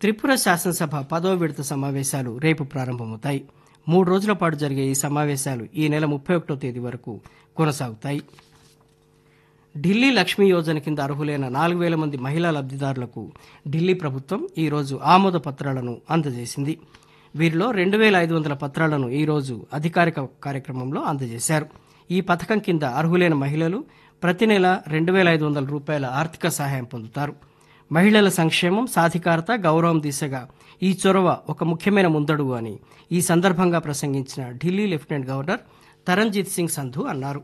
త్రిపుర శాసనసభ పదో విడత సమావేశాలు రేపు ప్రారంభమవుతాయి మూడు రోజుల పాటు జరిగే ఈ సమావేశాలు ఈ నెల ముప్పై ఒకటో తేదీ వరకు కొనసాగుతాయి ఢిల్లీ లక్ష్మీ యోజన కింద అర్హులైన నాలుగు వేల మంది మహిళా లబ్దిదారులకు ఢిల్లీ ప్రభుత్వం ఈరోజు ఆమోద పత్రాలను అందజేసింది వీరిలో రెండు వేల ఐదు వందల పత్రాలను ఈరోజు అధికారిక కార్యక్రమంలో అందజేశారు ఈ పథకం కింద అర్హులైన మహిళలు ప్రతి నెల రెండు వేల ఐదు వందల రూపాయల ఆర్థిక సహాయం పొందుతారు మహిళల సంక్షేమం సాధికారత గౌరవం దిశగా ఈ చొరవ ఒక ముఖ్యమైన ముందడుగు అని ఈ సందర్భంగా ప్రసంగించిన ఢిల్లీ లెఫ్టినెంట్ గవర్నర్ తరణ్జిత్ సింగ్ సంధు అన్నారు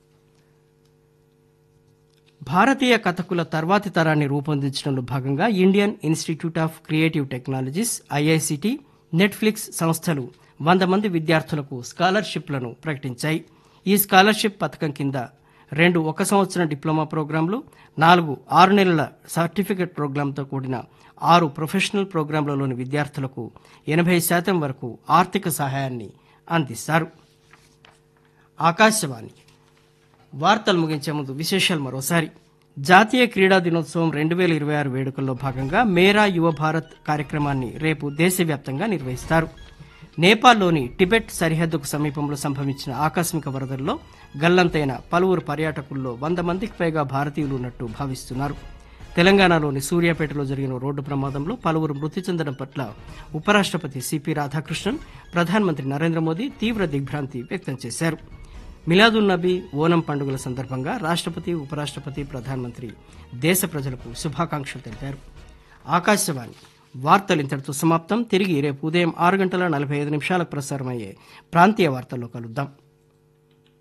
భారతీయ కథకుల తర్వాతి తరాన్ని రూపొందించడంలో భాగంగా Indian Institute of Creative Technologies IICT Netflix సంస్థలు వంద మంది విద్యార్థులకు స్కాలర్షిప్లను ప్రకటించాయి ఈ స్కాలర్షిప్ పథకం కింద రెండు ఒక సంవత్సరం డిప్లొమా ప్రోగ్రాంలు నాలుగు ఆరు నెలల సర్టిఫికెట్ ప్రోగ్రాంతో కూడిన ఆరు ప్రొఫెషనల్ ప్రోగ్రాంలలోని విద్యార్థులకు ఎనభై శాతం వరకు ఆర్థిక సహాయాన్ని అందిస్తారు ఆకాశవాణి వార్తలు ముగించే ముందు విశేషాలు మరోసారి జాతీయ క్రీడా దినోత్సవం రెండు వేల ఇరవై ఆరు వేడుకల్లో భాగంగా మేరా యువ భారత్ కార్యక్రమాన్ని రేపు దేశవ్యాప్తంగా నిర్వహిస్తారు నేపాల్లోని టిబెట్ సరిహద్దుకు సమీపంలో సంభవించిన ఆకస్మిక వరదల్లో గల్లంతైన పలువురు పర్యాటకుల్లో వంద మందికి పైగా భారతీయులు ఉన్నట్టు భావిస్తున్నారు తెలంగాణలోని సూర్యాపేటలో జరిగిన రోడ్డు ప్రమాదంలో పలువురు మృతి చెందడం పట్ల ఉపరాష్ట్రపతి సిపి రాధాకృష్ణన్ ప్రధానమంత్రి నరేంద్ర మోదీ తీవ్ర దిగ్భ్రాంతి వ్యక్తం చేశారు మిలాదున్ నబీ ఓనం పండుగల సందర్భంగా రాష్ట్రపతి ఉపరాష్ట్రపతి ప్రధానమంత్రి దేశ ప్రజలకు శుభాకాంక్షలు తెలిపారు ఆకాశవాణి వార్తలు ఇంతటితో సమాప్తం తిరిగి రేపు ఉదయం ఆరు గంటల నలభై ఐదు నిమిషాలకు ప్రసారమయ్యే ప్రాంతీయ వార్తల్లో కలుద్దాం